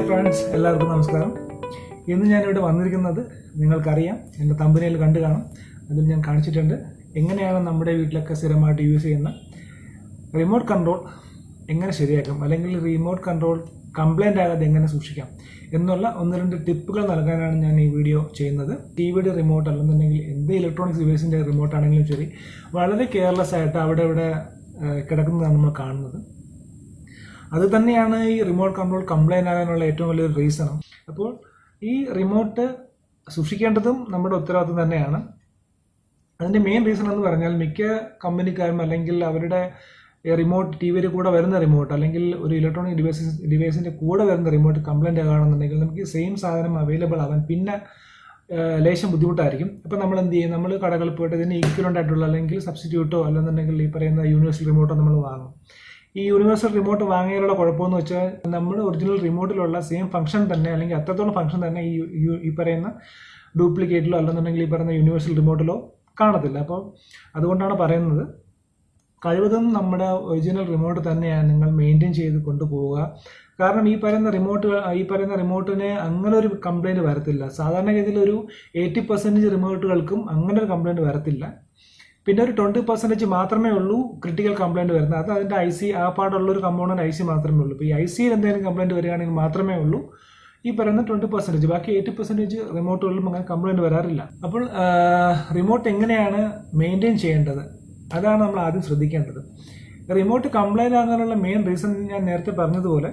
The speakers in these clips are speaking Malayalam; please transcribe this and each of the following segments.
ഫ്രണ്ട്സ് എല്ലാവർക്കും നമസ്കാരം ഇന്ന് ഞാനിവിടെ വന്നിരിക്കുന്നത് നിങ്ങൾക്കറിയാം എൻ്റെ തമ്പനിയിൽ കണ്ടു കാണും അതിൽ ഞാൻ കാണിച്ചിട്ടുണ്ട് എങ്ങനെയാണ് നമ്മുടെ വീട്ടിലൊക്കെ സ്ഥിരമായിട്ട് യൂസ് ചെയ്യുന്ന റിമോട്ട് കൺട്രോൾ എങ്ങനെ ശരിയാക്കാം അല്ലെങ്കിൽ റിമോട്ട് കൺട്രോൾ കംപ്ലൈൻ്റ് ആകാതെ എങ്ങനെ സൂക്ഷിക്കാം എന്നുള്ള ഒന്ന് രണ്ട് ടിപ്പുകൾ നൽകാനാണ് ഞാൻ ഈ വീഡിയോ ചെയ്യുന്നത് ടി വിയുടെ റിമോട്ട് അല്ലെന്നുണ്ടെങ്കിൽ എന്ത് ഇലക്ട്രോണിക്സ് ഡിവൈസിൻ്റെ റിമോട്ട് ആണെങ്കിലും ശരി വളരെ കെയർലെസ് ആയിട്ട് അവിടെ ഇവിടെ ഏഹ്, കിടക്കുന്നതാണ് നമ്മൾ കാണുന്നത് അത് തന്നെയാണ് ഈ റിമോട്ട് കൺട്രോൾ കംപ്ലൈൻ്റ് ആകാനുള്ള ഏറ്റവും വലിയൊരു റീസണും അപ്പോൾ ഈ റിമോട്ട് സൂക്ഷിക്കേണ്ടതും നമ്മുടെ ഉത്തരവാദിത്വം തന്നെയാണ് അതിന്റെ മെയിൻ റീസൺ എന്ന് പറഞ്ഞാൽ മിക്ക കമ്പനിക്കാരും അല്ലെങ്കിൽ അവരുടെ റിമോട്ട് ടി വിയുടെ കൂടെ വരുന്ന റിമോട്ട് അല്ലെങ്കിൽ ഒരു ഇലക്ട്രോണിക് ഡിവൈസ് ഡിവൈസിന്റെ കൂടെ വരുന്ന റിമോട്ട് കംപ്ലൈന്റ് ആകുകയാണെന്നുണ്ടെങ്കിൽ നമുക്ക് സെയിം സാധനം അവൈലബിൾ ആവാൻ പിന്നെ ഏഹ്, ലേശം ബുദ്ധിമുട്ടായിരിക്കും അപ്പം നമ്മൾ എന്ത് ചെയ്യും നമ്മൾ കടകളിൽ പോയിട്ട് ഇതിന് ഈക്വലൻ്റ് ആയിട്ടുള്ള അല്ലെങ്കിൽ സബ്സ്റ്റിറ്റ്യൂട്ടോ അല്ലെന്നുണ്ടെങ്കിൽ ഈ പറയുന്ന യൂണിവേഴ്സൽ റിമോട്ടോ നമ്മൾ വാങ്ങും ഈ യൂണിവേഴ്സൽ റിമോട്ട് വാങ്ങിയാലുള്ള കുഴപ്പമെന്ന് വെച്ചാൽ നമ്മുടെ ഒറിജിനൽ റിമോട്ടിലുള്ള സെയിം ഫംഗ്ഷൻ തന്നെ അല്ലെങ്കിൽ അത്രത്തോളം ഫംഗ്ഷൻ തന്നെ ഈ ഈ- ഈ പറയുന്ന ഡ്യൂപ്ലിക്കേറ്റിലോ അല്ലെന്നുണ്ടെങ്കിൽ ഈ പറയുന്ന യൂണിവേഴ്സൽ റിമോട്ടിലോ കാണത്തില്ല അപ്പോൾ അതുകൊണ്ടാണ് പറയുന്നത് കഴിവതും നമ്മുടെ ഒറിജിനൽ റിമോട്ട് തന്നെയാണ് നിങ്ങൾ മെയിൻറ്റെയിൻ ചെയ്ത് കൊണ്ടുപോവുക കാരണം ഈ പറയുന്ന റിമോട്ട് ഈ പറയുന്ന റിമോട്ടിന് അങ്ങനെ ഒരു കംപ്ലൈൻറ്റ് വരത്തില്ല സാധാരണഗതിയിൽ ഒരു എയ്റ്റി പെർസെൻറ്റേജ് റിമോട്ടുകൾക്കും അങ്ങനെ ഒരു കംപ്ലൈൻറ്റ് വരത്തില്ല പിന്നെ ഒരു ട്വൻറ്റി പെർസെൻറ്റേജ് മാത്രമേ ഉള്ളൂ ക്രിട്ടിക്കൽ കംപ്ലൈൻറ്റ് വരുന്നത് അത് അതിൻ്റെ ഐ സി ആ പാടുള്ള ഒരു കമ്പോണൻറ്റ് ഐ സി മാത്രമേ ഉള്ളൂ ഇപ്പോൾ ഈ ഐ സിയിൽ എന്തെങ്കിലും കംപ്ലൈൻറ്റ് വരികയാണെങ്കിൽ മാത്രമേ ഉള്ളൂ ഈ പറയുന്ന ട്വൻറ്റി പെർസെൻറ്റേജ് ബാക്കി എയ്റ്റി പെർസെൻറ്റേജ് റിമോട്ടുകളിലും അങ്ങനെ കംപ്ലൈൻറ്റ് വരാറില്ല അപ്പോൾ റിമോട്ട് എങ്ങനെയാണ് മെയിൻറ്റെയിൻ ചെയ്യേണ്ടത് അതാണ് നമ്മൾ ആദ്യം ശ്രദ്ധിക്കേണ്ടത് റിമോട്ട് കംപ്ലൈൻറ്റ് ആകാനുള്ള മെയിൻ റീസൺ ഞാൻ നേരത്തെ പറഞ്ഞതുപോലെ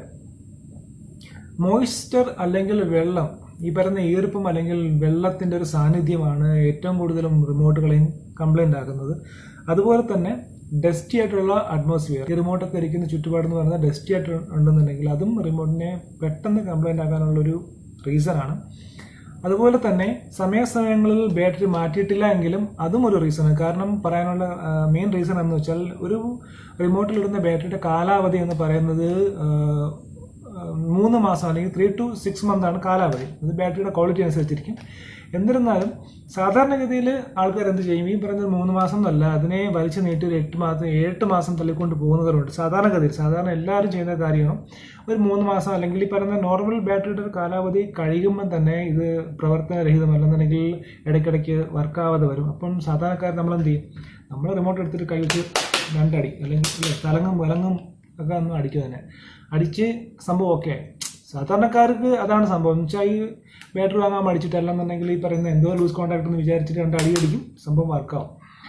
മോയ്സ്ചർ അല്ലെങ്കിൽ വെള്ളം ഈ പറയുന്ന ഈർപ്പം അല്ലെങ്കിൽ വെള്ളത്തിന്റെ ഒരു സാന്നിധ്യമാണ് ഏറ്റവും കൂടുതലും റിമോട്ടുകളെയും കംപ്ലൈന്റ് ആക്കുന്നത് അതുപോലെ തന്നെ ഡസ്റ്റി ആയിട്ടുള്ള അറ്റ്മോസ്ഫിയർ ഈ റിമോട്ടൊക്കെ ഇരിക്കുന്ന ചുറ്റുപാട് എന്ന് പറയുന്നത് ഡസ്റ്റി ആയിട്ട് ഉണ്ടെന്നുണ്ടെങ്കിൽ അതും റിമോട്ടിനെ പെട്ടെന്ന് കംപ്ലൈന്റ് ആകാനുള്ള ഒരു റീസൺ ആണ് അതുപോലെ തന്നെ സമയാസമയങ്ങളിൽ ബാറ്ററി മാറ്റിയിട്ടില്ല എങ്കിലും അതും ഒരു റീസണാണ് കാരണം പറയാനുള്ള മെയിൻ റീസൺ എന്ന് വെച്ചാൽ ഒരു റിമോട്ടിലിടുന്ന ബാറ്ററിയുടെ കാലാവധി എന്ന് പറയുന്നത് ആ, മൂന്ന് മാസം അല്ലെങ്കിൽ ത്രീ ടു സിക്സ് മന്ത് ആണ് കാലാവധി അത് ബാറ്ററിയുടെ ക്വാളിറ്റി അനുസരിച്ചിരിക്കും എന്നിരുന്നാലും സാധാരണഗതിയിൽ ആൾക്കാർ എന്ത് ചെയ്യും ഈ പറയുന്നത് മൂന്ന് മാസം എന്നല്ല അതിനെ വലിച്ചു നീട്ടി ഒരു എട്ട് മാസം ഏഴെട്ട് മാസം തള്ളിക്കൊണ്ട് പോകുന്നവരുണ്ട് സാധാരണഗതിയിൽ സാധാരണ എല്ലാവരും ചെയ്യുന്ന കാര്യമാണ് ഒരു മൂന്ന് മാസം അല്ലെങ്കിൽ ഈ പറയുന്ന നോർമൽ ബാറ്ററിയുടെ ഒരു കാലാവധി കഴിയുമ്പോൾ തന്നെ ഇത് പ്രവർത്തനരഹിതമല്ലെന്നുണ്ടെങ്കിൽ ഇടയ്ക്കിടയ്ക്ക് വർക്കാവാതെ വരും അപ്പം സാധാരണക്കാർ നമ്മൾ എന്ത് ചെയ്യും നമ്മൾ റിമോട്ട് എടുത്തിട്ട് കഴിച്ച് രണ്ടടി അല്ലെങ്കിൽ ഇല്ലേ, തലങ്ങും വിലങ്ങും ഒക്കെ ഒന്ന് അടിക്കുക തന്നെ അടിച്ച് സംഭവം ഓക്കെ സാധാരണക്കാർക്ക് അതാണ് സംഭവം എന്ന് വെച്ചാൽ ഈ ബാറ്ററി വാങ്ങാൻ മടിച്ചിട്ട് അല്ലെന്നുണ്ടെങ്കിൽ ഈ പറയുന്ന എന്തോ ലൂസ് കോൺടാക്ട് എന്ന് വിചാരിച്ചിട്ട് രണ്ട് അടി അടിക്കും സംഭവം വർക്കാവും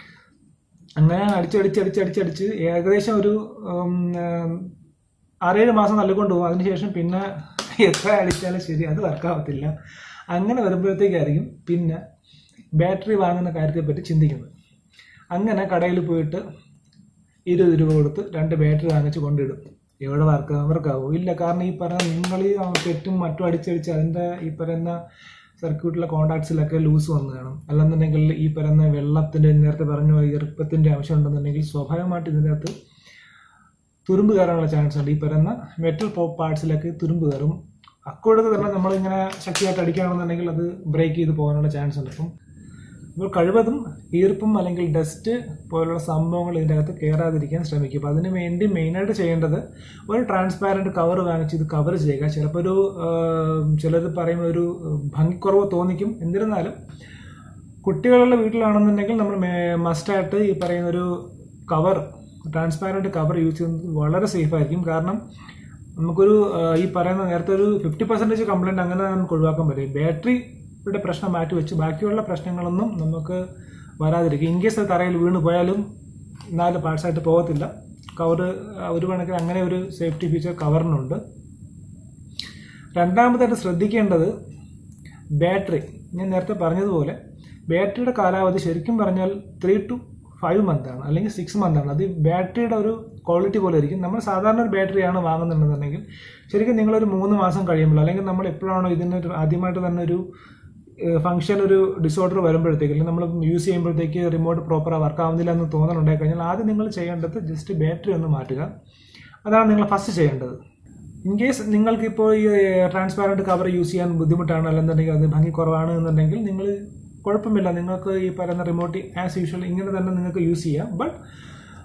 അങ്ങനെ അടിച്ചടിച്ചടിച്ചടിച്ചടിച്ച് ഏകദേശം ഒരു ഉം, ഉം, ആറേഴ് മാസം തള്ളിക്കൊണ്ട് പോകും അതിനുശേഷം പിന്നെ എത്ര അടിച്ചാലും ശരി അത് വർക്കാവത്തില്ല അങ്ങനെ വരുമ്പോഴത്തേക്കായിരിക്കും പിന്നെ ബാറ്ററി വാങ്ങുന്ന കാര്യത്തെപ്പറ്റി ചിന്തിക്കുന്നത് അങ്ങനെ കടയിൽ പോയിട്ട് ഇരുപത് രൂപ കൊടുത്ത് രണ്ട് ബാറ്ററി വാങ്ങിച്ച് കൊണ്ടിടും എവിടെ വർക്ക് വർക്കാവും ഇല്ല കാരണം ഈ പറയുന്ന നിങ്ങൾ ഈ തെറ്റും മറ്റും അടിച്ചടിച്ച് അതിൻ്റെ ഈ പറയുന്ന സർക്യൂട്ടിലെ കോണ്ടാക്ട്സിലൊക്കെ ലൂസ് വന്ന് കാണും അല്ലെന്നുണ്ടെങ്കിൽ ഈ പറയുന്ന വെള്ളത്തിൻ്റെ നേരത്തെ പറഞ്ഞു ഈർപ്പത്തിൻ്റെ ആവശ്യം ഉണ്ടെന്നുണ്ടെങ്കിൽ സ്വാഭാവികമായിട്ട് ഇതിൻ്റെ അകത്ത് തുരുമ്പ് കയറാനുള്ള ചാൻസ് ഉണ്ട് ഈ പറയുന്ന മെറ്റൽ പാർട്സിലൊക്കെ തുരുമ്പ് കയറും അക്കൂടത്ത് തന്നെ നമ്മളിങ്ങനെ ശക്തിയായിട്ട് അടിക്കുകയാണെന്നുണ്ടെങ്കിൽ അത് ബ്രേക്ക് ചെയ്ത് പോകാനുള്ള ചാൻസ് ഉണ്ട് അപ്പം അപ്പോൾ കഴിവതും ഈർപ്പം അല്ലെങ്കിൽ ഡസ്റ്റ് പോലുള്ള സംഭവങ്ങൾ ഇതിൻ്റെ അകത്ത് കയറാതിരിക്കാൻ ശ്രമിക്കുക അപ്പോൾ അതിന് വേണ്ടി മെയിനായിട്ട് ചെയ്യേണ്ടത് ഒരു ട്രാൻസ്പാരൻറ്റ് കവർ വാങ്ങിച്ച് ഇത് കവർ ചെയ്യുക ചിലപ്പോൾ ഒരു ചിലത് പറയുമ്പോൾ ഒരു ഭംഗിക്കുറവ് തോന്നിക്കും എന്നിരുന്നാലും കുട്ടികളുടെ വീട്ടിലാണെന്നുണ്ടെങ്കിൽ നമ്മൾ മസ്റ്റായിട്ട് ഈ പറയുന്ന ഒരു കവർ ട്രാൻസ്പാരൻറ്റ് കവർ യൂസ് ചെയ്യുന്നത് വളരെ സേഫ് ആയിരിക്കും കാരണം നമുക്കൊരു ആ, ഈ പറയുന്ന നേരത്തെ ഒരു ഫിഫ്റ്റി പെർസെൻറ്റേജ് കംപ്ലൈൻറ്റ് അങ്ങനെ നമുക്ക് ഒഴിവാക്കാൻ പറ്റും ബാറ്ററിയുടെ പ്രശ്നം മാറ്റി വെച്ച് ബാക്കിയുള്ള പ്രശ്നങ്ങളൊന്നും നമുക്ക് വരാതിരിക്കും ഇൻ കേസ് അത് തറയിൽ വീണ് പോയാലും നാല് പാർട്സായിട്ട് പോകത്തില്ല കവർ ഒരു കണക്കിന് അങ്ങനെ ഒരു സേഫ്റ്റി ഫീച്ചർ കവറിനുണ്ട് രണ്ടാമതായിട്ട് ശ്രദ്ധിക്കേണ്ടത് ബാറ്ററി ഞാൻ നേരത്തെ പറഞ്ഞതുപോലെ ബാറ്ററിയുടെ കാലാവധി ശരിക്കും പറഞ്ഞാൽ ത്രീ ടു ഫൈവ് മന്ത് ആണ് അല്ലെങ്കിൽ സിക്സ് മന്ത് ആണ് അത് ബാറ്ററിയുടെ ഒരു ക്വാളിറ്റി പോലെ ഇരിക്കും നമ്മൾ സാധാരണ ഒരു ബാറ്ററിയാണ് വാങ്ങുന്നുണ്ടെന്നുണ്ടെങ്കിൽ ശരിക്കും നിങ്ങളൊരു മൂന്ന് മാസം കഴിയുമ്പോൾ അല്ലെങ്കിൽ നമ്മൾ എപ്പോഴാണോ ഇതിന് ഒരു ആദ്യമായിട്ട് തന്നെ ഒരു ഫംഗ്ഷൻ ഒരു ഡിസോർഡർ വരുമ്പോഴത്തേക്ക് അല്ലെങ്കിൽ നമ്മൾ യൂസ് ചെയ്യുമ്പോഴത്തേക്ക് റിമോട്ട് പ്രോപ്പർ വർക്ക് ആവുന്നില്ല എന്ന് തോന്നലുണ്ടായി കഴിഞ്ഞാൽ ആദ്യം നിങ്ങൾ ചെയ്യേണ്ടത് ജസ്റ്റ് ബാറ്ററി ഒന്ന് മാറ്റുക അതാണ് നിങ്ങൾ ഫസ്റ്റ് ചെയ്യേണ്ടത് ഇൻ കേസ് നിങ്ങൾക്ക് ഇപ്പോൾ ഈ ട്രാൻസ്പാരൻറ്റ് കവർ യൂസ് ചെയ്യാൻ ബുദ്ധിമുട്ടാണ് അല്ലെന്നുണ്ടെങ്കിൽ അത് ഭംഗി കുറവാണ് എന്നുണ്ടെങ്കിൽ നിങ്ങൾ കുഴപ്പമില്ല നിങ്ങൾക്ക് ഈ പറയുന്ന റിമോട്ട് ആസ് യൂഷ്വൽ ഇങ്ങനെ തന്നെ നിങ്ങൾക്ക് യൂസ് ചെയ്യാം ബട്ട്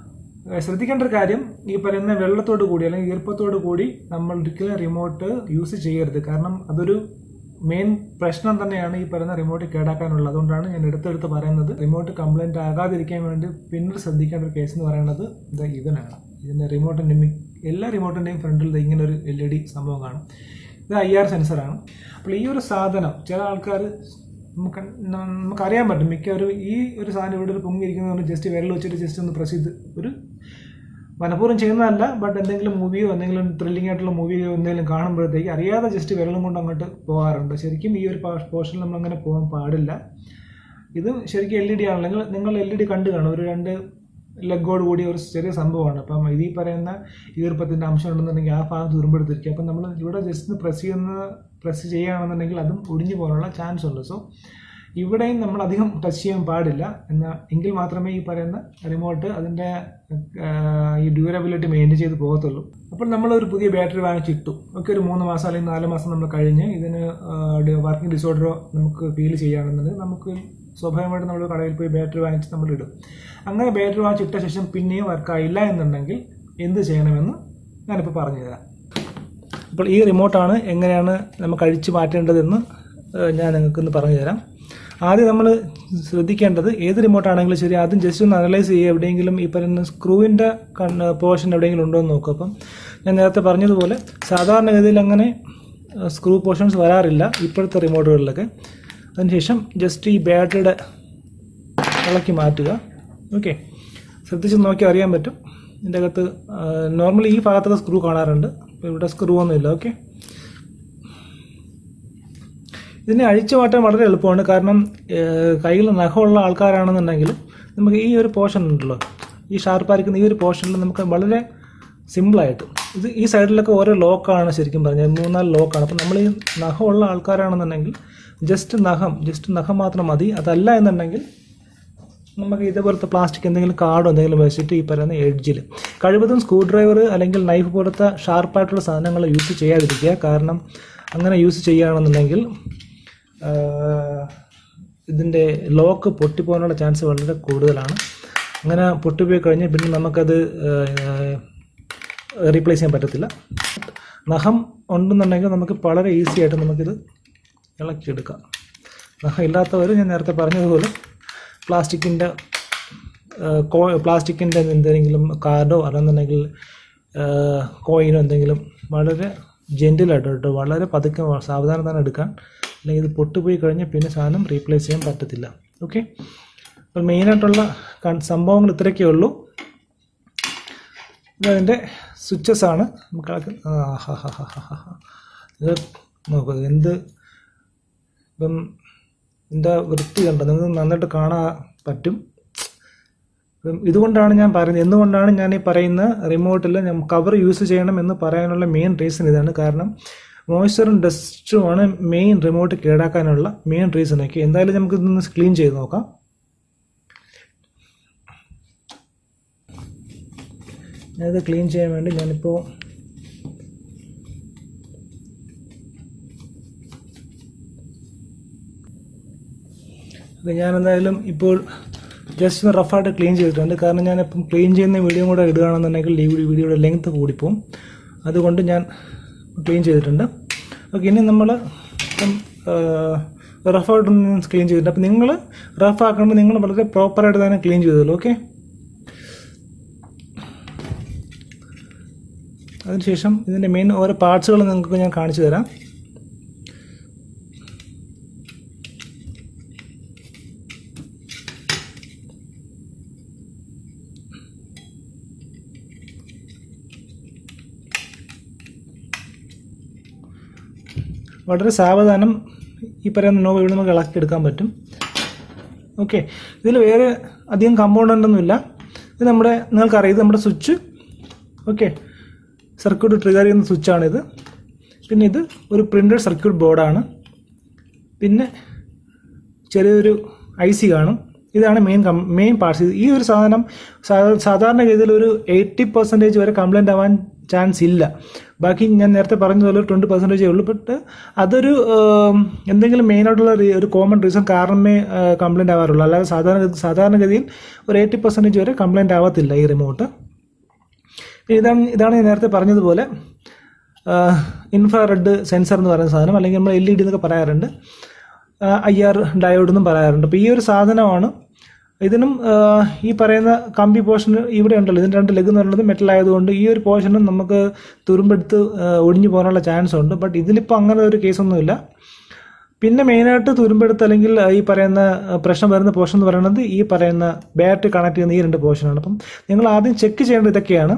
ഏഹ് ശ്രദ്ധിക്കേണ്ട ഒരു കാര്യം ഈ പറയുന്ന വെള്ളത്തോട് കൂടി അല്ലെങ്കിൽ ഈർപ്പത്തോട് കൂടി നമ്മൾ ഒരിക്കലും റിമോട്ട് യൂസ് ചെയ്യരുത് കാരണം അതൊരു മെയിൻ പ്രശ്നം തന്നെയാണ് ഈ പറയുന്ന റിമോട്ട് കേടാക്കാനുള്ളത് അതുകൊണ്ടാണ് ഞാൻ എടുത്തെടുത്ത് പറയുന്നത് റിമോട്ട് കംപ്ലൈന്റ് ആകാതിരിക്കാൻ വേണ്ടി പിന്നീട് ശ്രദ്ധിക്കേണ്ട ഒരു കേസ് എന്ന് പറയുന്നത് ഇത് ഇതിനാണ് ഇതിന്റെ റിമോട്ടിന്റെ മി- എല്ലാ റിമോട്ടിന്റെയും ഫ്രണ്ടിൽ ദേ ഇങ്ങനെ ഒരു എൽ ഇ ഡി സംഭവം കാണും ഇത് ഐ ആർ സെൻസറാണ് അപ്പോൾ ഈ ഒരു സാധനം ചില ആൾക്കാർ നമുക്ക് ന- നമുക്കറിയാൻ പറ്റും മിക്ക ഒരു ഈ ഒരു സാധനം ഇവിടെ ഒരു പൊങ്ങിയിരിക്കുന്നത് ജസ്റ്റ് വിരൽ വെച്ചിട്ട് ജസ്റ്റ് ഒന്ന് പ്രസ് ചെയ്ത് ഒരു മനഃപൂർവ്വം ചെയ്യുന്നതല്ല ബട്ട് എന്തെങ്കിലും മൂവിയോ എന്തെങ്കിലും ത്രില്ലിംഗ് ആയിട്ടുള്ള മൂവിയോ എന്തെങ്കിലും കാണുമ്പോഴത്തേക്ക് അറിയാതെ ജസ്റ്റ് വിരലും കൊണ്ട് അങ്ങോട്ട് പോകാറുണ്ട് ശരിക്കും ഈ ഒരു പോർഷനിൽ നമ്മൾ അങ്ങനെ പോകാൻ പാടില്ല ഇത് ശരിക്കും എൽ ഇ ഡി ആണെങ്കിൽ നിങ്ങൾ എൽ ഇ ഡി കണ്ടു കാണും ഒരു രണ്ട് ലെഗോട് കൂടിയ ഒരു ചെറിയ സംഭവമാണ് അപ്പം ഇത് ഈ പറയുന്ന ഈർപ്പത്തിൻ്റെ അംശം ഉണ്ടെന്നുണ്ടെങ്കിൽ ആ ഭാഗം തുരുമ്പെടുത്തിരിക്കും അപ്പം നമ്മൾ ഇവിടെ ജസ്റ്റ് പ്രസ് ചെയ്യുന്ന പ്രസ് ചെയ്യുകയാണെന്നുണ്ടെങ്കിൽ അതും ഒടിഞ്ഞു പോകാനുള്ള ചാൻസ് ഉണ്ട് സോ ഇവിടെയും നമ്മൾ അധികം ടച്ച് ചെയ്യാൻ പാടില്ല എന്നാൽ എങ്കിൽ മാത്രമേ ഈ പറയുന്ന റിമോട്ട് അതിൻ്റെ ഈ ഡ്യൂറബിലിറ്റി മെയിൻറ്റെയിൻ ചെയ്ത് പോകത്തുള്ളൂ അപ്പോൾ നമ്മൾ ഒരു പുതിയ ബാറ്ററി വാങ്ങിച്ചിട്ടു ഒക്കെ ഒരു മൂന്ന് മാസം അല്ലെങ്കിൽ നാല് മാസം നമ്മൾ കഴിഞ്ഞ് ഇതിന് വർക്കിംഗ് ഡിസോർഡറോ നമുക്ക് ഫീൽ ചെയ്യുകയാണെന്നുണ്ടെങ്കിൽ നമുക്ക് സ്വാഭാവികമായിട്ട് നമ്മൾ കടയിൽ പോയി ബാറ്ററി വാങ്ങിച്ച് നമ്മൾ ഇടും അങ്ങനെ ബാറ്ററി വാങ്ങിച്ചിട്ട ശേഷം പിന്നെയും വർക്കായില്ല എന്നുണ്ടെങ്കിൽ എന്ത് ചെയ്യണമെന്ന് ഞാനിപ്പോൾ പറഞ്ഞു തരാം അപ്പോൾ ഈ റിമോട്ടാണ് എങ്ങനെയാണ് നമുക്ക് അഴിച്ചു മാറ്റേണ്ടതെന്ന് ഏഹ്, ഞാൻ നിങ്ങൾക്കൊന്ന് പറഞ്ഞു തരാം ആദ്യം നമ്മൾ ശ്രദ്ധിക്കേണ്ടത് ഏത് റിമോട്ടാണെങ്കിലും ശരി ആദ്യം ജസ്റ്റ് ഒന്ന് അനലൈസ് ചെയ്യുക എവിടെയെങ്കിലും ഈ പറയുന്ന സ്ക്രൂവിൻ്റെ പോർഷൻ എവിടെയെങ്കിലും ഉണ്ടോ എന്ന് നോക്കുക അപ്പം ഞാൻ നേരത്തെ പറഞ്ഞതുപോലെ സാധാരണഗതിയിൽ അങ്ങനെ സ്ക്രൂ പോർഷൻസ് വരാറില്ല ഇപ്പോഴത്തെ റിമോട്ടുകളിലൊക്കെ അതിനുശേഷം ജസ്റ്റ് ഈ ബാറ്ററിയുടെ ഇളക്കി മാറ്റുക ഓക്കെ ശ്രദ്ധിച്ച് നോക്കി അറിയാൻ പറ്റും ഇതിൻ്റെ അകത്ത് നോർമലി ഈ ഭാഗത്തൊക്കെ സ്ക്രൂ കാണാറുണ്ട് അപ്പോൾ ഇവിടെ സ്ക്രൂ ഒന്നുമില്ല ഓക്കെ ഇതിനെ അഴിച്ചു മാറ്റാൻ വളരെ എളുപ്പമാണ് കാരണം ഏഹ്, കയ്യിൽ നഖമുള്ള ആൾക്കാരാണെന്നുണ്ടെങ്കിൽ നമുക്ക് ഈ ഒരു പോർഷൻ ഉണ്ടല്ലോ ഈ ഷാർപ്പായിരിക്കുന്ന ഈ ഒരു പോർഷനിൽ നമുക്ക് വളരെ സിമ്പിളായിട്ട് ഇത് ഈ സൈഡിലൊക്കെ ഓരോ ലോക്കാണ് ശരിക്കും പറഞ്ഞാൽ മൂന്നാല് ലോക്കാണ് അപ്പം നമ്മൾ ഈ നഖമുള്ള ആൾക്കാരാണെന്നുണ്ടെങ്കിൽ ജസ്റ്റ് നഖം ജസ്റ്റ് നഖം മാത്രം മതി അതല്ല എന്നുണ്ടെങ്കിൽ നമുക്ക് ഇതേപോലത്തെ പ്ലാസ്റ്റിക് എന്തെങ്കിലും കാർഡോ എന്തെങ്കിലും വെച്ചിട്ട് ഈ പറയുന്ന എഡ്ജിൽ കഴിവതും സ്ക്രൂ ഡ്രൈവർ അല്ലെങ്കിൽ നൈഫ് പോലത്തെ ഷാർപ്പായിട്ടുള്ള സാധനങ്ങൾ യൂസ് ചെയ്യാതിരിക്കുക കാരണം അങ്ങനെ യൂസ് ചെയ്യുകയാണെന്നുണ്ടെങ്കിൽ ഇതിൻ്റെ ലോക്ക് പൊട്ടിപ്പോകാനുള്ള ചാൻസ് വളരെ കൂടുതലാണ് അങ്ങനെ പൊട്ടിപ്പോയി കഴിഞ്ഞാൽ പിന്നെ നമുക്കത് റീപ്ലേസ് ചെയ്യാൻ പറ്റത്തില്ല നഖം ഉണ്ടെന്നുണ്ടെങ്കിൽ നമുക്ക് വളരെ ഈസി ആയിട്ട് നമുക്കിത് ഇളക്കിയെടുക്കാം നഖം ഇല്ലാത്തവർ ഞാൻ നേരത്തെ പറഞ്ഞതുപോലെ പ്ലാസ്റ്റിക്കിൻ്റെ കോ പ്ലാസ്റ്റിക്കിൻ്റെ എന്തെങ്കിലും കാർഡോ അല്ലെന്നുണ്ടെങ്കിൽ കോയിനോ എന്തെങ്കിലും വളരെ ജെൻറ്റിലായിട്ട് കേട്ടോ വളരെ പതുക്കെ വ- സാവധാനം തന്നെ എടുക്കാൻ അല്ലെങ്കിൽ ഇത് പൊട്ടുപോയി കഴിഞ്ഞാൽ പിന്നെ സാധനം റീപ്ലേസ് ചെയ്യാൻ പറ്റത്തില്ല ഓക്കെ അപ്പോൾ മെയിനായിട്ടുള്ള കൺ- സംഭവങ്ങൾ ഇത്രയൊക്കെ ഉള്ളൂ ഇതതിൻ്റെ സ്വിച്ചസ് ആണ് നമുക്ക് ഇളക്ക- ആ, ഹാ, ഹാ, ഹാ, ഹാ, ഹാ. ഇത് നോക്കുക എന്ത് ഇപ്പം ഇതിൻ്റെ വൃത്തി കണ്ടോ നിങ്ങൾക്ക് നന്നായിട്ട് കാണാൻ പറ്റും ഇപ്പം ഇതുകൊണ്ടാണ് ഞാൻ പറയുന്നത് എന്തുകൊണ്ടാണ് ഞാൻ ഈ പറയുന്ന റിമോട്ടിൽ കവർ യൂസ് ചെയ്യണം എന്ന് പറയാനുള്ള മെയിൻ റീസൺ ഇതാണ് കാരണം മോയ്സ്ചറും ഡസ്റ്റുമാണ് മെയിൻ റിമോട്ട് കേടാക്കാനുള്ള മെയിൻ റീസൺ ഒക്കെ എന്തായാലും നമുക്ക് ഇതൊന്ന് ക്ലീൻ ചെയ്ത് നോക്കാം ഞാനിത് ക്ലീൻ ചെയ്യാൻ വേണ്ടി ഞാനിപ്പോൾ അത് ഞാൻ എന്തായാലും ഇപ്പോൾ ജസ്റ്റ് ഒന്ന് റഫായിട്ട് ക്ലീൻ ചെയ്തിട്ടുണ്ട് കാരണം ഞാനിപ്പം ക്ലീൻ ചെയ്യുന്ന വീഡിയോ കൂടെ ഇടുകയാണെന്നുണ്ടെങ്കിൽ ഈ വീഡിയോയുടെ ലെങ്ത് കൂടിപ്പോവും അതുകൊണ്ട് ഞാൻ ക്ലീൻ ചെയ്തിട്ടുണ്ട് ഓക്കെ ഇനി നമ്മൾ ഇപ്പം റഫായിട്ടൊന്ന് ക്ലീൻ ചെയ്തിട്ടുണ്ട് അപ്പം നിങ്ങൾ റഫ് ആക്കുമ്പോൾ നിങ്ങൾ വളരെ പ്രോപ്പറായിട്ട് തന്നെ ക്ലീൻ ചെയ്തോളൂ ഓക്കെ അതിനുശേഷം ഇതിൻ്റെ മെയിൻ ഓരോ പാർട്സുകൾ നിങ്ങൾക്ക് ഞാൻ കാണിച്ചു തരാം വളരെ സാവധാനം ഈ പറയുന്ന നോവ് ഇവിടെ നമുക്ക് ഇളക്കിയെടുക്കാൻ പറ്റും ഓക്കെ ഇതിൽ വേറെ അധികം കമ്പോണൻ്റ് ഒന്നുമില്ല ഇത് നമ്മുടെ നിങ്ങൾക്കറിയാം ഇത് നമ്മുടെ സ്വിച്ച് ഓക്കെ സർക്യൂട്ട് ട്രിഗർ ചെയ്യുന്ന സ്വിച്ചാണിത് പിന്നെ ഇത് ഒരു പ്രിൻ്റഡ് സർക്യൂട്ട് ബോർഡാണ് പിന്നെ ചെറിയൊരു ഐ സി കാണും ഇതാണ് മെയിൻ മെയിൻ പാർട്സ് ഈ ഒരു സാധനം സാ- സാധാരണഗതിയിൽ ഒരു എയ്റ്റി പെർസെൻറ്റേജ് വരെ കംപ്ലൈൻ്റ് ആവാൻ ചാൻസ് ഇല്ല ബാക്കി ഞാൻ നേരത്തെ പറഞ്ഞതുപോലെ ട്വൻറ്റി പെർസെൻറ്റേജേ ഉള്ളൂ ബട്ട് അതൊരു ഉം, എന്തെങ്കിലും മെയിനായിട്ടുള്ള ഒരു കോമൺ റീസൺ കാരണമേ കംപ്ലൈൻ്റ് ആവാറുള്ളൂ അല്ലാതെ സാധാരണ സാധാരണഗതിയിൽ ഒരു എയ്റ്റി പെർസെൻറ്റേജ് വരെ കംപ്ലൈൻ്റ് ആവത്തില്ല ഈ റിമോട്ട് ഇതാണ് ഇതാണ് ഞാൻ നേരത്തെ പറഞ്ഞതുപോലെ ഇൻഫ്രാറെഡ് സെൻസർ എന്ന് പറയുന്ന സാധനം അല്ലെങ്കിൽ നമ്മൾ എൽ ഇ ഡി എന്നൊക്കെ പറയാറുണ്ട് ഐ ആർ ഡയോഡ് എന്നും പറയാറുണ്ട് അപ്പോൾ ഈ ഒരു സാധനമാണ് ഇതിനും ആ, ഈ പറയുന്ന കമ്പി പോർഷൻ ഇവിടെ ഉണ്ടല്ലോ ഇതിൻ്റെ രണ്ട് ലെഗ് എന്ന് പറയുന്നത് മെറ്റൽ ആയതുകൊണ്ട് ഈ ഒരു പോർഷനും നമുക്ക് തുരുമ്പെടുത്ത് ആ, ഒടിഞ്ഞു പോകാനുള്ള ചാൻസ് ഉണ്ട് ബട്ട് ഇതിലിപ്പോൾ അങ്ങനെ ഒരു കേസൊന്നുമില്ല പിന്നെ മെയിനായിട്ട് തുരുമ്പെടുത്ത് അല്ലെങ്കിൽ ഈ പറയുന്ന പ്രശ്നം വരുന്ന പോർഷൻ എന്ന് പറയുന്നത് ഈ പറയുന്ന ബാറ്ററി കണക്ട് ചെയ്യുന്ന ഈ രണ്ട് പോർഷനാണ് അപ്പം നിങ്ങൾ ആദ്യം ചെക്ക് ചെയ്യേണ്ടത് ഇതൊക്കെയാണ്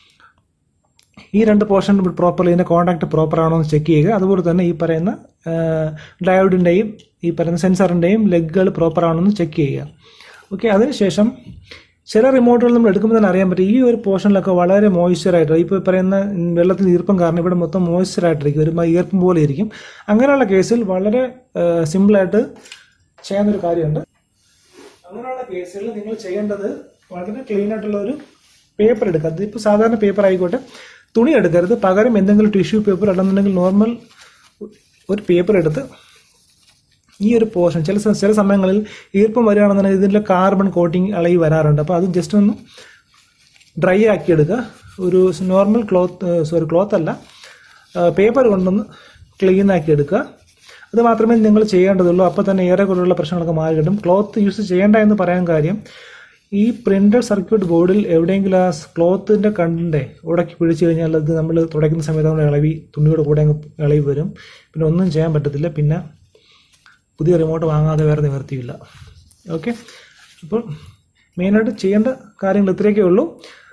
ഈ രണ്ട് പോർഷൻ പ്രോപ്പർ ഇതിൻ്റെ കോൺടാക്ട് പ്രോപ്പർ ആണോ എന്ന് ചെക്ക് ചെയ്യുക അതുപോലെ തന്നെ ഈ പറയുന്ന ഡയോഡിൻ്റെയും ഈ പറയുന്ന സെൻസറിൻ്റെയും ലെഗുകൾ പ്രോപ്പർ ആണോ എന്ന് ചെക്ക് ചെയ്യുക ഓക്കെ അതിനുശേഷം ചില റിമോട്ടുകൾ നമ്മൾ എടുക്കുമ്പോൾ തന്നെ അറിയാൻ പറ്റും ഈ ഒരു പോർഷനിലൊക്കെ വളരെ മോയ്സ്ചർ ആയിട്ട് ഇപ്പോൾ പറയുന്ന വെള്ളത്തിന് ഈർപ്പം കാരണം ഇവിടെ മൊത്തം മോയ്സ്ചർ ആയിട്ടിരിക്കും ഒരു ഈർപ്പം പോലെ ഇരിക്കും അങ്ങനെയുള്ള കേസിൽ വളരെ സിമ്പിളായിട്ട് ചെയ്യാവുന്നൊരു കാര്യമുണ്ട് അങ്ങനെയുള്ള കേസിൽ നിങ്ങൾ ചെയ്യേണ്ടത് വളരെ ക്ലീൻ ആയിട്ടുള്ള ഒരു പേപ്പർ എടുക്കുക അതിപ്പോൾ സാധാരണ പേപ്പർ ആയിക്കോട്ടെ തുണി എടുക്കരുത് പകരം എന്തെങ്കിലും ടിഷ്യൂ പേപ്പർ അല്ലെന്നുണ്ടെങ്കിൽ നോർമൽ ഒരു പേപ്പർ എടുത്ത് ഈ ഒരു പോർഷൻ ചില സ- ചില സമയങ്ങളിൽ ഈർപ്പം വരികയാണെന്നുണ്ടെങ്കിൽ ഇതിൻ്റെ കാർബൺ കോട്ടിങ് ഇളകി വരാറുണ്ട് അപ്പോൾ അത് ജസ്റ്റ് ഒന്ന് ഡ്രൈ ആക്കി എടുക്കുക ഒരു നോർമൽ ക്ലോത്ത് സോറി ക്ലോത്ത് അല്ല പേപ്പർ കൊണ്ടൊന്ന് ക്ലീൻ ആക്കി എടുക്കുക അത് മാത്രമേ നിങ്ങൾ ചെയ്യേണ്ടതുള്ളൂ അപ്പോൾ തന്നെ ഏറെക്കുറെയുള്ള പ്രശ്നങ്ങളൊക്കെ മാറി കിട്ടും ക്ലോത്ത് യൂസ് ചെയ്യേണ്ട എന്ന് പറയാൻ കാര്യം ഈ പ്രിന്റഡ് സർക്യൂട്ട് ബോർഡിൽ എവിടെയെങ്കിലും ആ ക്ലോത്തിൻ്റെ കണ്ടിൻ്റെ ഉടക്കി പിടിച്ചു കഴിഞ്ഞാൽ അത് നമ്മൾ തുടയ്ക്കുന്ന സമയത്ത് നമ്മൾ ഇളവി തുണിയുടെ കൂടെ അങ്ങ് ഇളവി വരും പിന്നെ ഒന്നും ചെയ്യാൻ പറ്റത്തില്ല പിന്നെ പുതിയ റിമോട്ട് വാങ്ങാതെ വേറെ നിവർത്തിയില്ല ഓക്കെ അപ്പോൾ മെയിനായിട്ട് ചെയ്യേണ്ട കാര്യങ്ങൾ ഇത്രയൊക്കെ ഉള്ളൂ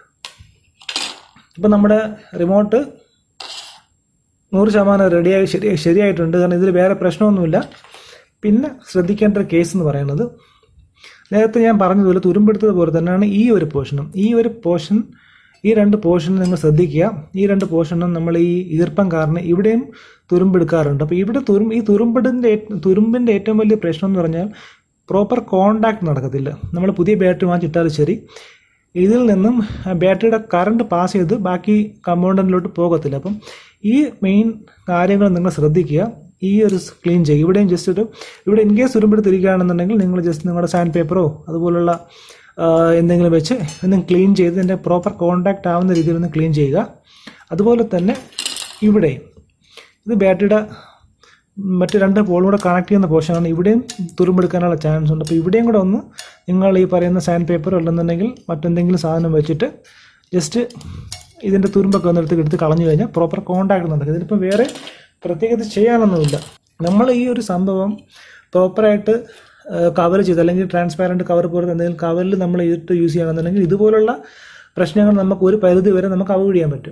ഇപ്പം നമ്മുടെ റിമോട്ട് നൂറ് ശതമാനം റെഡിയായി ശരി ശരിയായിട്ടുണ്ട് കാരണം ഇതിൽ വേറെ പ്രശ്നമൊന്നുമില്ല പിന്നെ ശ്രദ്ധിക്കേണ്ട ഒരു കേസ് എന്ന് പറയുന്നത് നേരത്തെ ഞാൻ പറഞ്ഞതുപോലെ തുരുമ്പെടുത്തത് പോലെ തന്നെയാണ് ഈ ഒരു പോർഷനും ഈ ഒരു പോർഷൻ ഈ രണ്ട് പോർഷൻ നിങ്ങൾ ശ്രദ്ധിക്കുക ഈ രണ്ട് പോർഷനും നമ്മൾ ഈ ഈർപ്പം കാരണം ഇവിടെയും തുരുമ്പെടുക്കാറുണ്ട് അപ്പോൾ ഇവിടെ തുരും ഈ തുരുമ്പെടിൻ്റെ തുരുമ്പിൻ്റെ ഏറ്റവും വലിയ പ്രശ്നം എന്ന് പറഞ്ഞാൽ പ്രോപ്പർ കോണ്ടാക്ട് നടക്കത്തില്ല നമ്മൾ പുതിയ ബാറ്ററി വാങ്ങിച്ചിട്ടാലും ശരി ഇതിൽ നിന്നും ആ ബാറ്ററിയുടെ കറണ്ട് പാസ് ചെയ്ത് ബാക്കി കമ്പൗണ്ടറിലോട്ട് പോകത്തില്ല അപ്പം ഈ മെയിൻ കാര്യങ്ങൾ നിങ്ങൾ ശ്രദ്ധിക്കുക ഈ ഒരു ക്ലീൻ ചെയ്യുക ഇവിടെയും ജസ്റ്റ് ഒരു ഇവിടെ ഇൻ കേസ് തുരുമ്പെടുത്തിരിക്കുകയാണെന്നുണ്ടെങ്കിൽ നിങ്ങൾ ജസ്റ്റ് നിങ്ങളുടെ സാൻഡ് പേപ്പറോ അതുപോലുള്ള ആ, എന്തെങ്കിലും വെച്ച് ഒന്ന് ക്ലീൻ ചെയ്ത് ഇതിൻ്റെ പ്രോപ്പർ കോണ്ടാക്ട് ആവുന്ന രീതിയിൽ ഒന്ന് ക്ലീൻ ചെയ്യുക അതുപോലെ തന്നെ ഇവിടെ ഇത് ബാറ്ററിയുടെ മറ്റ് രണ്ട് പോളും കൂടെ കണക്ട് ചെയ്യുന്ന പോർഷനാണ് ഇവിടെയും തുരുമ്പെടുക്കാനുള്ള ചാൻസ് ഉണ്ട് അപ്പോൾ ഇവിടെയും കൂടെ ഒന്ന് നിങ്ങൾ ഈ പറയുന്ന സാൻഡ് പേപ്പർ അല്ലെന്നുണ്ടെങ്കിൽ മറ്റെന്തെങ്കിലും സാധനം വെച്ചിട്ട് ജസ്റ്റ് ഇതിൻ്റെ തുരുമ്പൊക്കെ ഒന്ന് എടുത്ത് എടുത്ത് കളഞ്ഞു കഴിഞ്ഞാൽ പ്രോപ്പർ കോണ്ടാക്ട് നടക്കും ഇതിനിപ്പോൾ വേറെ പ്രത്യേകിച്ച് ചെയ്യാനൊന്നുമില്ല നമ്മൾ ഈ ഒരു സംഭവം പ്രോപ്പറായിട്ട് കവർ ചെയ്ത് അല്ലെങ്കിൽ ട്രാൻസ്പാരൻറ്റ് കവർ പോലത്തെ എന്തെങ്കിലും കവറിൽ നമ്മൾ ഇട്ട് യൂസ് ചെയ്യുകയാണെന്നുണ്ടെങ്കിൽ ഇതുപോലുള്ള പ്രശ്നങ്ങൾ നമുക്ക് ഒരു പരിധി വരെ നമുക്ക് അവോയ്ഡ് ചെയ്യാൻ പറ്റും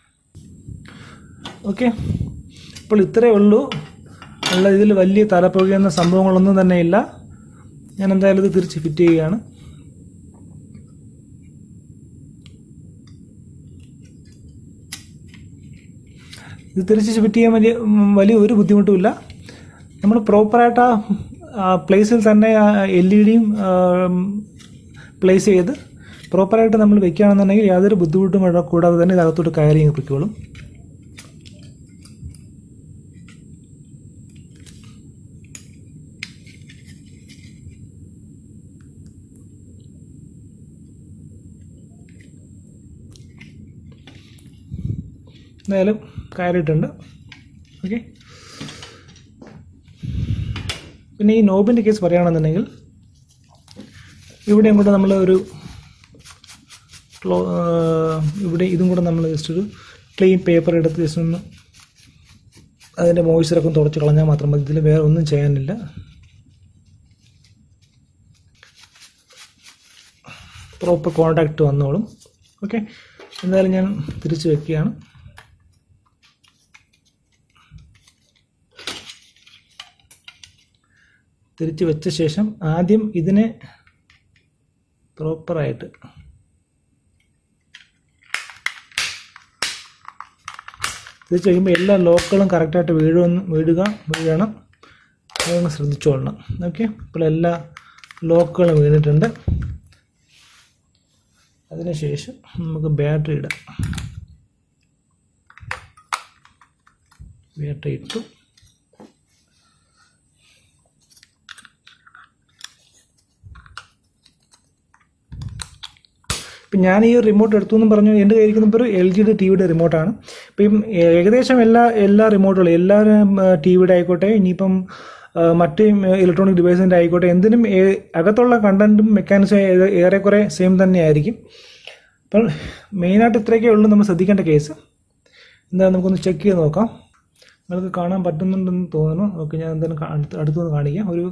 ഓക്കെ അപ്പോൾ ഇത്രയേ ഉള്ളൂ ഉള്ള ഇതിൽ വലിയ തലപ്പുകയുന്ന സംഭവങ്ങളൊന്നും തന്നെ ഇല്ല ഞാൻ എന്തായാലും ഇത് തിരിച്ച് ഫിറ്റ് ചെയ്യുകയാണ് ഇത് തിരിച്ച് ഫിറ്റ് ചെയ്യാൻ വലിയ ഉം, വലിയ ഒരു ബുദ്ധിമുട്ടുമില്ല നമ്മൾ പ്രോപ്പറായിട്ട് ആ പ്ലേസിൽ തന്നെ എൽ ഇ ഡിയും പ്ലേസ് ചെയ്ത് പ്രോപ്പറായിട്ട് നമ്മൾ വെക്കുകയാണെന്നുണ്ടെങ്കിൽ യാതൊരു ബുദ്ധിമുട്ടും കൂടാതെ തന്നെ ഇതിനകത്തോട്ട് കയറി അങ്ങ് പൊയ്ക്കോളും എന്തായാലും കയറിയിട്ടുണ്ട് ഓക്കെ പിന്നെ ഈ നോബിൻ്റെ കേസ് പറയുകയാണെന്നുണ്ടെങ്കിൽ ഇവിടെയും കൂടെ നമ്മൾ ഒരു ക്ലോ ഇവിടെ ഇതും കൂടെ നമ്മൾ ജസ്റ്റ് ഒരു ക്ലീൻ പേപ്പർ എടുത്ത് ജസ്റ്റ് ഒന്ന് അതിൻ്റെ മോയ്സ്ചറൊക്കെ ഒന്ന് തുടച്ച് കളഞ്ഞാൽ മാത്രം മതി ഇതിൽ വേറെ ഒന്നും ചെയ്യാനില്ല പ്രോപ്പർ കോണ്ടാക്റ്റ് വന്നോളും ഓക്കെ എന്തായാലും ഞാൻ തിരിച്ച് വെക്കുകയാണ് തിരിച്ച് വെച്ച ശേഷം ആദ്യം ഇതിനെ പ്രോപ്പറായിട്ട് തിരിച്ച് കഴിയുമ്പോൾ എല്ലാ ലോക്കുകളും കറക്റ്റായിട്ട് വീഴുമെന്ന് വീഴുക വീഴണം അതൊന്ന് ശ്രദ്ധിച്ചോളണം ഓക്കെ ഇപ്പോൾ എല്ലാ ലോക്കുകളും വീണിട്ടുണ്ട് അതിനുശേഷം നമുക്ക് ബാറ്ററി ഇടാം ബാറ്ററി ഇട്ടു ഇപ്പം ഞാൻ ഈ റിമോട്ട് എടുത്തു എന്ന് പറഞ്ഞു എൻ്റെ കയ്യിരിക്കുന്ന ഇപ്പോൾ ഒരു എൽ ജിയുടെ ടി വിയുടെ റിമോട്ടാണ് ഇപ്പം ഏകദേശം എല്ലാ എല്ലാ റിമോട്ടുകളും എല്ലാ ടി വിയുടെ ആയിക്കോട്ടെ ഇനിയിപ്പം ആ, മറ്റ് ഇലക്ട്രോണിക് ഡിവൈസിൻ്റെ ആയിക്കോട്ടെ എന്തിനും ഏ- അകത്തുള്ള കണ്ടന്റും മെക്കാനിക്സും ഏ- ഏറെക്കുറെ സെയിം തന്നെയായിരിക്കും അപ്പോൾ മെയിനായിട്ട് ഇത്രയൊക്കെ ഉള്ളൂ നമ്മൾ ശ്രദ്ധിക്കേണ്ട കേസ് എന്താ നമുക്കൊന്ന് ചെക്ക് ചെയ്ത് നോക്കാം നിങ്ങൾക്ക് കാണാൻ പറ്റുന്നുണ്ടെന്ന് തോന്നുന്നു ഓക്കെ ഞാൻ എന്തായാലും കാ- അടുത്ത് അടുത്തുനിന്ന് കാണിക്കാം ഒരു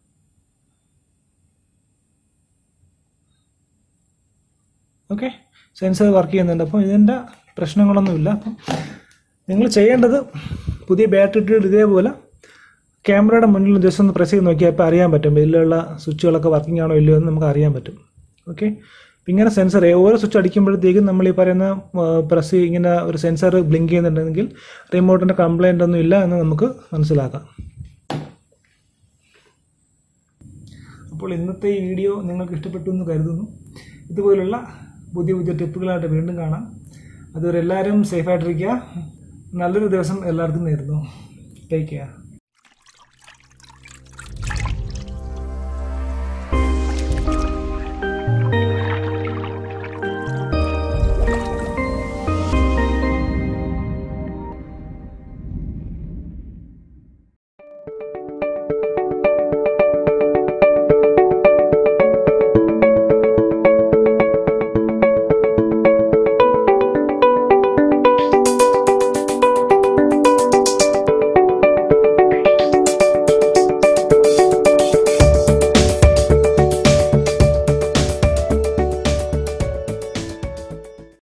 ഓക്കെ സെൻസർ വർക്ക് ചെയ്യുന്നുണ്ട് അപ്പോൾ ഇതിൻ്റെ പ്രശ്നങ്ങളൊന്നുമില്ല അപ്പം നിങ്ങൾ ചെയ്യേണ്ടത് പുതിയ ബാറ്ററി ഇട്ടിട്ട് ഇതേപോലെ ക്യാമറയുടെ മുന്നിൽ ജസ്റ്റ് ഒന്ന് പ്രസ് ചെയ്ത് നോക്കിയാൽ ഇപ്പോൾ അറിയാൻ പറ്റും ഇതിലുള്ള സ്വിച്ചുകളൊക്കെ വർക്കിംഗ് ആണോ ഇല്ലയോ എന്ന് നമുക്ക് അറിയാൻ പറ്റും ഓക്കെ ഇങ്ങനെ സെൻസർ ഓരോ സ്വിച്ച് അടിക്കുമ്പോഴത്തേക്കും നമ്മൾ ഈ പറയുന്ന പ്രസ് ഇങ്ങനെ ഒരു സെൻസർ ബ്ലിങ്ക് ചെയ്യുന്നുണ്ടെങ്കിൽ റിമോട്ടിൻ്റെ കംപ്ലൈൻ്റ് ഒന്നും ഇല്ല എന്ന് നമുക്ക് മനസ്സിലാക്കാം അപ്പോൾ ഇന്നത്തെ ഈ വീഡിയോ നിങ്ങൾക്ക് ഇഷ്ടപ്പെട്ടു എന്ന് കരുതുന്നു ഇതുപോലുള്ള പുതിയ പുതിയ ടിപ്പുകളായിട്ട് വീണ്ടും കാണാം അതുവരെ എല്ലാവരും സേഫായിട്ടിരിക്കുക നല്ലൊരു ദിവസം എല്ലാവർക്കും നേരുന്നു ടേക്ക് കെയർ